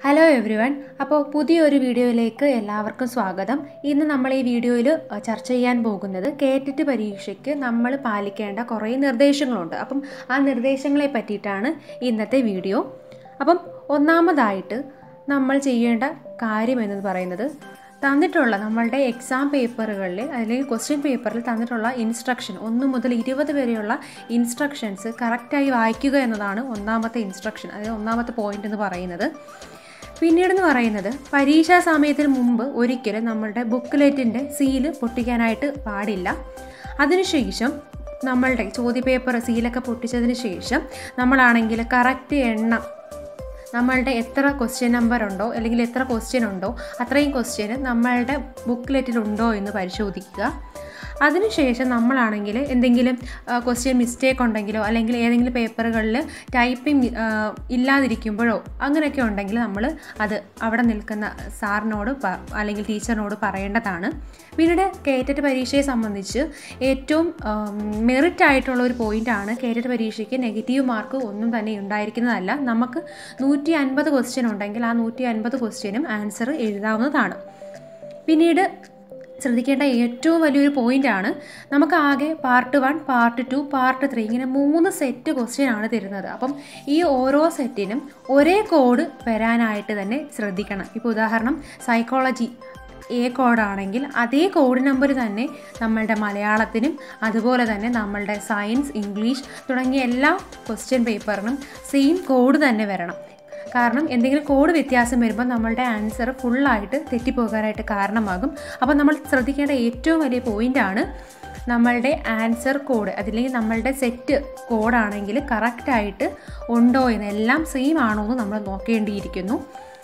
hello every one അപ്പോൾ പുതിയൊരു വീഡിയോയിലേക്ക് എല്ലാവർക്കും സ്വാഗതം ഇന്ന് നമ്മൾ ഈ വീഡിയോയിൽ ചർച്ച ചെയ്യാൻ പോകുന്നത് കേറ്റിട്ട് പരീക്ഷയ്ക്ക് നമ്മൾ പാലിക്കേണ്ട കുറേ നിർദ്ദേശങ്ങളുണ്ട് അപ്പം ആ നിർദ്ദേശങ്ങളെ പറ്റിയിട്ടാണ് ഇന്നത്തെ വീഡിയോ അപ്പം ഒന്നാമതായിട്ട് നമ്മൾ ചെയ്യേണ്ട കാര്യം എന്ന് പറയുന്നത് തന്നിട്ടുള്ള നമ്മളുടെ എക്സാം പേപ്പറുകളിൽ അല്ലെങ്കിൽ ക്വസ്റ്റ്യൻ പേപ്പറിൽ തന്നിട്ടുള്ള ഇൻസ്ട്രക്ഷൻ ഒന്ന് മുതൽ ഇരുപത് വരെയുള്ള ഇൻസ്ട്രക്ഷൻസ് കറക്റ്റായി വായിക്കുക എന്നതാണ് ഒന്നാമത്തെ ഇൻസ്ട്രക്ഷൻ അതായത് ഒന്നാമത്തെ പോയിന്റ് എന്ന് പറയുന്നത് പിന്നീടെന്ന് പറയുന്നത് പരീക്ഷാ സമയത്തിന് മുമ്പ് ഒരിക്കലും നമ്മളുടെ ബുക്ക്ലെറ്റിൻ്റെ സീല് പൊട്ടിക്കാനായിട്ട് പാടില്ല അതിനുശേഷം നമ്മളുടെ ചോദ്യപേപ്പർ സീലൊക്കെ പൊട്ടിച്ചതിന് ശേഷം നമ്മളാണെങ്കിൽ കറക്റ്റ് എണ്ണം നമ്മളുടെ എത്ര ക്വസ്റ്റ്യൻ നമ്പർ ഉണ്ടോ അല്ലെങ്കിൽ എത്ര ക്വസ്റ്റ്യൻ ഉണ്ടോ അത്രയും ക്വസ്റ്റ്യൻ നമ്മളുടെ ബുക്ക്ലെറ്റിലുണ്ടോ എന്ന് പരിശോധിക്കുക അതിനുശേഷം നമ്മളാണെങ്കിൽ എന്തെങ്കിലും ക്വസ്റ്റ്യൻ മിസ്റ്റേക്ക് ഉണ്ടെങ്കിലോ അല്ലെങ്കിൽ ഏതെങ്കിലും പേപ്പറുകളിൽ ടൈപ്പിംഗ് ഇല്ലാതിരിക്കുമ്പോഴോ അങ്ങനെയൊക്കെ ഉണ്ടെങ്കിൽ നമ്മൾ അത് അവിടെ നിൽക്കുന്ന സാറിനോട് അല്ലെങ്കിൽ ടീച്ചറിനോട് പറയേണ്ടതാണ് പിന്നീട് കേറ്ററ്റ് പരീക്ഷയെ സംബന്ധിച്ച് ഏറ്റവും മെറിറ്റ് ആയിട്ടുള്ള ഒരു പോയിൻ്റാണ് കേറ്ററ്റ് പരീക്ഷയ്ക്ക് നെഗറ്റീവ് മാർക്ക് ഒന്നും തന്നെ ഉണ്ടായിരിക്കുന്നതല്ല നമുക്ക് നൂറ്റി അൻപത് ക്വസ്റ്റ്യൻ ഉണ്ടെങ്കിൽ ആ നൂറ്റി അൻപത് ക്വസ്റ്റ്യനും ആൻസർ എഴുതാവുന്നതാണ് പിന്നീട് ശ്രദ്ധിക്കേണ്ട ഏറ്റവും വലിയൊരു പോയിൻ്റാണ് നമുക്ക് ആകെ part one part two part three ഇങ്ങനെ മൂന്ന് സെറ്റ് ക്വസ്റ്റ്യൻ ആണ് തരുന്നത് അപ്പം ഈ ഓരോ സെറ്റിനും ഒരേ കോഡ് വരാനായിട്ട് തന്നെ ശ്രദ്ധിക്കണം ഇപ്പോൾ ഉദാഹരണം സൈക്കോളജി എ കോഡാണെങ്കിൽ അതേ കോഡ് നമ്പർ തന്നെ നമ്മളുടെ മലയാളത്തിനും അതുപോലെ തന്നെ നമ്മളുടെ സയൻസ് ഇംഗ്ലീഷ് തുടങ്ങിയ എല്ലാ ക്വസ്റ്റ്യൻ പേപ്പറിനും സെയിം കോഡ് തന്നെ വരണം കാരണം എന്തെങ്കിലും കോഡ് വ്യത്യാസം വരുമ്പോൾ നമ്മളുടെ ആൻസർ ഫുള്ളായിട്ട് തെറ്റിപ്പോകാനായിട്ട് കാരണമാകും അപ്പോൾ നമ്മൾ ശ്രദ്ധിക്കേണ്ട ഏറ്റവും വലിയ പോയിൻ്റാണ് നമ്മളുടെ ആൻസർ കോഡ് അതില്ലെങ്കിൽ നമ്മളുടെ സെറ്റ് കോഡാണെങ്കിൽ കറക്റ്റായിട്ട് ഉണ്ടോ എന്ന് എല്ലാം സെയിം ആണോ എന്ന് നമ്മൾ നോക്കേണ്ടിയിരിക്കുന്നു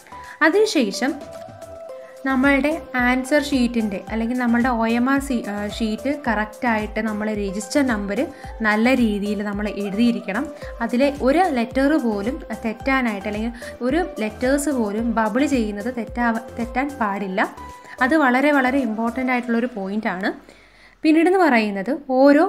അതിനുശേഷം നമ്മളുടെ ആൻസർ ഷീറ്റിൻ്റെ അല്ലെങ്കിൽ നമ്മളുടെ O M R C sheet കറക്റ്റായിട്ട് നമ്മൾ രജിസ്റ്റർ നമ്പർ നല്ല രീതിയിൽ നമ്മൾ എഴുതിയിരിക്കണം അതിലെ ഒരു ലെറ്റർ പോലും തെറ്റാനായിട്ട് അല്ലെങ്കിൽ ഒരു ലെറ്റേഴ്സ് പോലും ബബിൾ ചെയ്യുന്നത് തെറ്റാ തെറ്റാൻ പാടില്ല അത് വളരെ വളരെ ഇമ്പോർട്ടൻ്റ് ആയിട്ടുള്ളൊരു പോയിൻ്റാണ് പിന്നീടെന്ന് പറയുന്നത് ഓരോ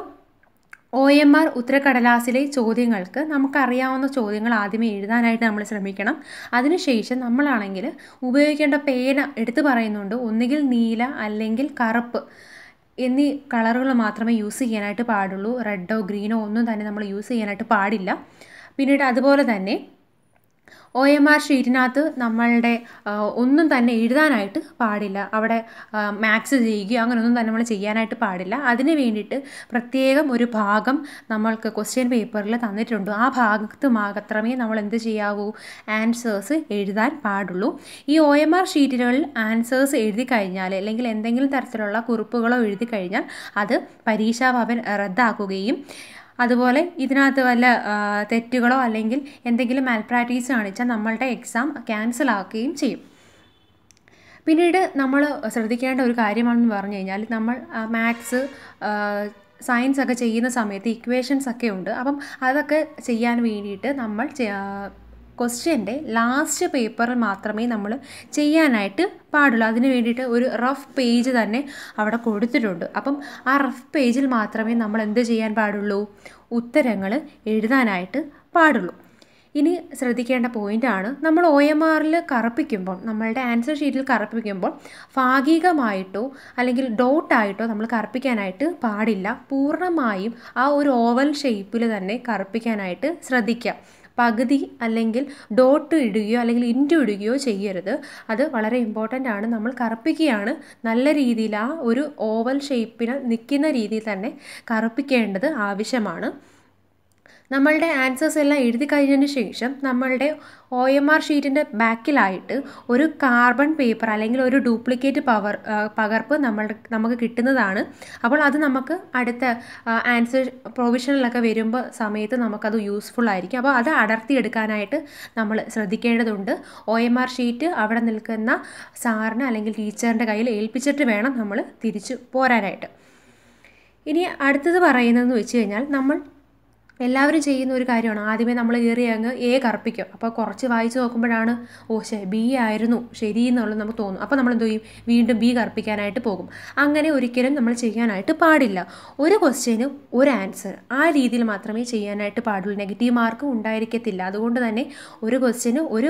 ഒ എം ആർ ഉത്തരക്കടലാസിലെ ചോദ്യങ്ങൾക്ക് നമുക്കറിയാവുന്ന ചോദ്യങ്ങൾ ആദ്യമേ എഴുതാനായിട്ട് നമ്മൾ ശ്രമിക്കണം അതിനുശേഷം നമ്മളാണെങ്കിൽ ഉപയോഗിക്കേണ്ട പേന എടുത്തു പറയുന്നുണ്ട് ഒന്നുകിൽ നീല അല്ലെങ്കിൽ കറുപ്പ് എന്നീ കളറുകൾ മാത്രമേ യൂസ് ചെയ്യാനായിട്ട് പാടുള്ളൂ റെഡോ ഗ്രീനോ ഒന്നും തന്നെ നമ്മൾ യൂസ് ചെയ്യാനായിട്ട് പാടില്ല പിന്നീട് അതുപോലെ തന്നെ ഒ എം ആർ ഷീറ്റിനകത്ത് നമ്മളുടെ ഒന്നും തന്നെ എഴുതാനായിട്ട് പാടില്ല അവിടെ മാത്സ് ചെയ്യുകയോ അങ്ങനെയൊന്നും തന്നെ നമ്മൾ ചെയ്യാനായിട്ട് പാടില്ല അതിന് വേണ്ടിയിട്ട് പ്രത്യേകം ഒരു ഭാഗം നമ്മൾക്ക് ക്വസ്റ്റ്യൻ പേപ്പറിൽ തന്നിട്ടുണ്ട് ആ ഭാഗത്ത് മാത്രമേ നമ്മൾ എന്ത് ചെയ്യാവൂ ആൻസേഴ്സ് എഴുതാൻ പാടുള്ളൂ ഈ ഒ എം ആർ ഷീറ്റുകളിൽ ആൻസേഴ്സ് എഴുതി കഴിഞ്ഞാൽ അല്ലെങ്കിൽ എന്തെങ്കിലും തരത്തിലുള്ള കുറിപ്പുകളോ എഴുതി കഴിഞ്ഞാൽ അത് പരീക്ഷാഭവൻ റദ്ദാക്കുകയും അതുപോലെ ഇതിനകത്ത് വല്ല തെറ്റുകളോ അല്ലെങ്കിൽ എന്തെങ്കിലും മാൽ പ്രാക്ടീസ് കാണിച്ചാൽ നമ്മളുടെ എക്സാം ക്യാൻസൽ ആക്കുകയും ചെയ്യും പിന്നീട് നമ്മൾ ശ്രദ്ധിക്കേണ്ട ഒരു കാര്യമാണെന്ന് പറഞ്ഞു കഴിഞ്ഞാൽ നമ്മൾ മാത്സ് സയൻസ് ഒക്കെ ചെയ്യുന്ന സമയത്ത് ഇക്വേഷൻസ് ഒക്കെ ഉണ്ട് അപ്പം അതൊക്കെ ചെയ്യാൻ വേണ്ടിയിട്ട് നമ്മൾ ക്വസ്റ്റ്യൻ്റെ ലാസ്റ്റ് പേപ്പറിൽ മാത്രമേ നമ്മൾ ചെയ്യാനായിട്ട് പാടുള്ളൂ അതിന് വേണ്ടിയിട്ട് ഒരു റഫ് പേജ് തന്നെ അവിടെ കൊടുത്തിട്ടുണ്ട് അപ്പം ആ റഫ് പേജിൽ മാത്രമേ നമ്മൾ എന്ത് ചെയ്യാൻ പാടുള്ളൂ ഉത്തരങ്ങൾ എഴുതാനായിട്ട് പാടുള്ളൂ ഇനി ശ്രദ്ധിക്കേണ്ട പോയിൻ്റാണ് നമ്മൾ ഒ എം ആറിൽ കറപ്പിക്കുമ്പോൾ നമ്മളുടെ ആൻസർ ഷീറ്റിൽ കറപ്പിക്കുമ്പോൾ ഭാഗികമായിട്ടോ അല്ലെങ്കിൽ ഡോട്ടായിട്ടോ നമ്മൾ കറപ്പിക്കാനായിട്ട് പാടില്ല പൂർണ്ണമായും ആ ഒരു ഓവൽ ഷേപ്പിൽ തന്നെ കറപ്പിക്കാനായിട്ട് ശ്രദ്ധിക്കുക പകുതി അല്ലെങ്കിൽ ഡോട്ട് ഇടുകയോ അല്ലെങ്കിൽ ഇൻറ്റു ഇടുകയോ ചെയ്യരുത് അത് വളരെ ഇമ്പോർട്ടൻ്റ് ആണ് നമ്മൾ കറുപ്പിക്കുകയാണ് നല്ല രീതിയിൽ ആ ഒരു ഓവൽ ഷേപ്പിന് നിൽക്കുന്ന രീതിയിൽ തന്നെ കറുപ്പിക്കേണ്ടത് ആവശ്യമാണ് നമ്മളുടെ ആൻസേഴ്സ് എല്ലാം എഴുതി കഴിഞ്ഞതിന് ശേഷം നമ്മളുടെ ഒ എം ആർ ഷീറ്റിൻ്റെ ബാക്കിലായിട്ട് ഒരു കാർബൺ പേപ്പർ അല്ലെങ്കിൽ ഒരു ഡ്യൂപ്ലിക്കേറ്റ് പവർ പകർപ്പ് നമ്മളുടെ നമുക്ക് കിട്ടുന്നതാണ് അപ്പോൾ അത് നമുക്ക് അടുത്ത ആൻസർ പ്രൊവിഷനിലൊക്കെ വരുമ്പോൾ സമയത്ത് നമുക്കത് യൂസ്ഫുൾ ആയിരിക്കും അപ്പോൾ അത് അടർത്തിയെടുക്കാനായിട്ട് നമ്മൾ ശ്രദ്ധിക്കേണ്ടതുണ്ട് ഒ എം ആർ ഷീറ്റ് അവിടെ നിൽക്കുന്ന സാറിന് അല്ലെങ്കിൽ ടീച്ചറിൻ്റെ കയ്യിൽ ഏൽപ്പിച്ചിട്ട് വേണം നമ്മൾ തിരിച്ചു പോരാനായിട്ട് ഇനി അടുത്തത് പറയുന്നതെന്ന് വെച്ച് കഴിഞ്ഞാൽ നമ്മൾ എല്ലാവരും ചെയ്യുന്ന ഒരു കാര്യമാണ് ആദ്യമേ നമ്മൾ കയറി അങ്ങ് എ കറുപ്പിക്കും അപ്പോൾ കുറച്ച് വായിച്ച് നോക്കുമ്പോഴാണ് ഓ ശേ ബി ആയിരുന്നു ശരി എന്നുള്ളത് നമുക്ക് തോന്നും അപ്പോൾ നമ്മൾ എന്ത് ചെയ്യും വീണ്ടും ബി കറുപ്പിക്കാനായിട്ട് പോകും അങ്ങനെ ഒരിക്കലും നമ്മൾ ചെയ്യാനായിട്ട് പാടില്ല ഒരു ക്വസ്റ്റ്യന് ഒരു ആൻസർ ആ രീതിയിൽ മാത്രമേ ചെയ്യാനായിട്ട് പാടുള്ളൂ നെഗറ്റീവ് മാർക്ക് ഉണ്ടായിരിക്കത്തില്ല അതുകൊണ്ട് തന്നെ ഒരു ക്വസ്റ്റ്യന് ഒരു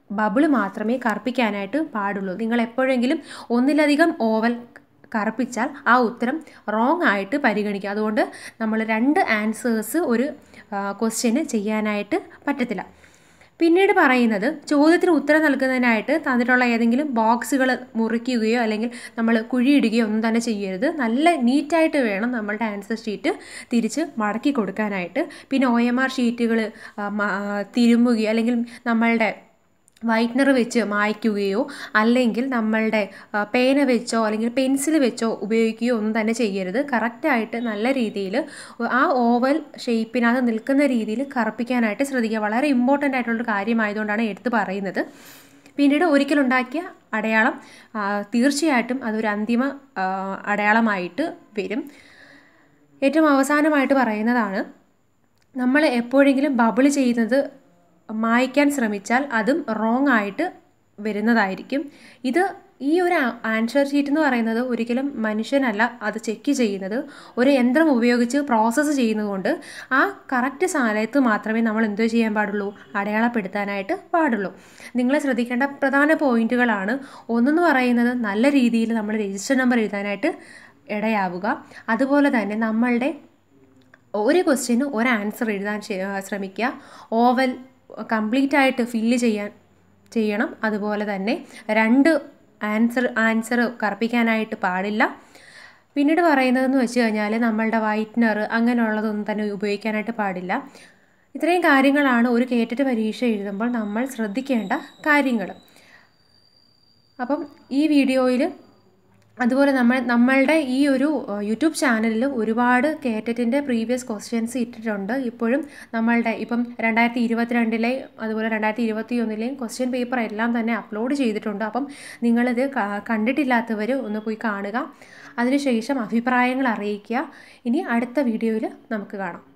ബബിൾ മാത്രമേ കറുപ്പിക്കാനായിട്ട് പാടുള്ളൂ നിങ്ങൾ എപ്പോഴെങ്കിലും ഒന്നിലധികം ഓവൽ കറുപ്പിച്ചാൽ ആ ഉത്തരം റോങ് ആയിട്ട് പരിഗണിക്കുക അതുകൊണ്ട് നമ്മൾ രണ്ട് ആൻസേഴ്സ് ഒരു ക്വസ്റ്റ്യന് ചെയ്യാനായിട്ട് പറ്റത്തില്ല പിന്നീട് പറയുന്നത് ചോദ്യത്തിന് ഉത്തരം നൽകുന്നതിനായിട്ട് തന്നിട്ടുള്ള ഏതെങ്കിലും ബോക്സുകൾ മുറിക്കുകയോ അല്ലെങ്കിൽ നമ്മൾ കുഴിയിടുകയോ ഒന്നും തന്നെ ചെയ്യരുത് നല്ല നീറ്റായിട്ട് വേണം നമ്മളുടെ ആൻസർ ഷീറ്റ് തിരിച്ച് മടക്കി കൊടുക്കാനായിട്ട് പിന്നെ ഒ എം ആർ ഷീറ്റുകൾ തിരുമുകയോ അല്ലെങ്കിൽ നമ്മളുടെ വൈറ്റ്നർ വെച്ച് മായ്ക്കുകയോ അല്ലെങ്കിൽ നമ്മളുടെ പേന വെച്ചോ അല്ലെങ്കിൽ പെൻസിൽ വെച്ചോ ഉപയോഗിക്കുകയോ ഒന്നും തന്നെ ചെയ്യരുത് കറക്റ്റായിട്ട് നല്ല രീതിയിൽ ആ ഓവൽ ഷേപ്പിനകത്ത് നിൽക്കുന്ന രീതിയിൽ കറുപ്പിക്കാനായിട്ട് ശ്രദ്ധിക്കുക വളരെ ഇമ്പോർട്ടൻ്റ് ആയിട്ടുള്ളൊരു കാര്യമായതുകൊണ്ടാണ് എടുത്തു പറയുന്നത് പിന്നീട് ഒരിക്കലുണ്ടാക്കിയ അടയാളം തീർച്ചയായിട്ടും അതൊരു അന്തിമ അടയാളമായിട്ട് വരും ഏറ്റവും അവസാനമായിട്ട് പറയുന്നതാണ് നമ്മൾ എപ്പോഴെങ്കിലും ബബിൾ ചെയ്യുന്നത് മായ്ക്കാൻ ശ്രമിച്ചാൽ അതും റോങ് ആയിട്ട് വരുന്നതായിരിക്കും ഇത് ഈ ഒരു ആൻസർ ഷീറ്റ് എന്ന് പറയുന്നത് ഒരിക്കലും മനുഷ്യനല്ല അത് ചെക്ക് ചെയ്യുന്നത് ഒരു യന്ത്രം ഉപയോഗിച്ച് പ്രോസസ്സ് ചെയ്യുന്നതുകൊണ്ട് ആ കറക്റ്റ് സ്ഥലത്ത് മാത്രമേ നമ്മൾ എന്തോ ചെയ്യാൻ പാടുള്ളൂ അടയാളപ്പെടുത്താനായിട്ട് പാടുള്ളൂ നിങ്ങൾ ശ്രദ്ധിക്കേണ്ട പ്രധാന പോയിന്റുകളാണ് ഒന്നെന്ന് പറയുന്നത് നല്ല രീതിയിൽ നമ്മൾ രജിസ്റ്റർ നമ്പർ എഴുതാനായിട്ട് ഇടയാവുക അതുപോലെ തന്നെ നമ്മളുടെ ഒരു ക്വസ്റ്റ്യന് ഒരു ആൻസർ എഴുതാൻ ശ്രമിക്കുക ഓവൽ കംപ്ലീറ്റ് ആയിട്ട് ഫില്ല് ചെയ്യാൻ ചെയ്യണം അതുപോലെ തന്നെ രണ്ട് ആൻസർ ആൻസർ കറുപ്പിക്കാനായിട്ട് പാടില്ല പിന്നീട് പറയുന്നതെന്ന് വെച്ച് കഴിഞ്ഞാൽ നമ്മളുടെ വൈറ്റ്നർ അങ്ങനെയുള്ളതൊന്നും തന്നെ ഉപയോഗിക്കാനായിട്ട് പാടില്ല ഇത്രയും കാര്യങ്ങളാണ് ഒരു കേട്ടിട്ട് പരീക്ഷ എഴുതുമ്പോൾ നമ്മൾ ശ്രദ്ധിക്കേണ്ട കാര്യങ്ങൾ അപ്പം ഈ വീഡിയോയിൽ അതുപോലെ നമ്മൾ നമ്മളുടെ ഈ ഒരു യൂട്യൂബ് ചാനലിൽ ഒരുപാട് കേറ്ററ്റിൻ്റെ പ്രീവിയസ് ക്വസ്റ്റ്യൻസ് ഇട്ടിട്ടുണ്ട് ഇപ്പോഴും നമ്മളുടെ ഇപ്പം രണ്ടായിരത്തി ഇരുപത്തിരണ്ടിലെ അതുപോലെ രണ്ടായിരത്തി ഇരുപത്തി ഒന്നിലെയും ക്വസ്റ്റ്യൻ പേപ്പർ എല്ലാം തന്നെ അപ്ലോഡ് ചെയ്തിട്ടുണ്ട് അപ്പം നിങ്ങളിത് കണ്ടിട്ടില്ലാത്തവർ ഒന്ന് പോയി കാണുക അതിനുശേഷം അഭിപ്രായങ്ങൾ അറിയിക്കുക ഇനി അടുത്ത വീഡിയോയിൽ നമുക്ക് കാണാം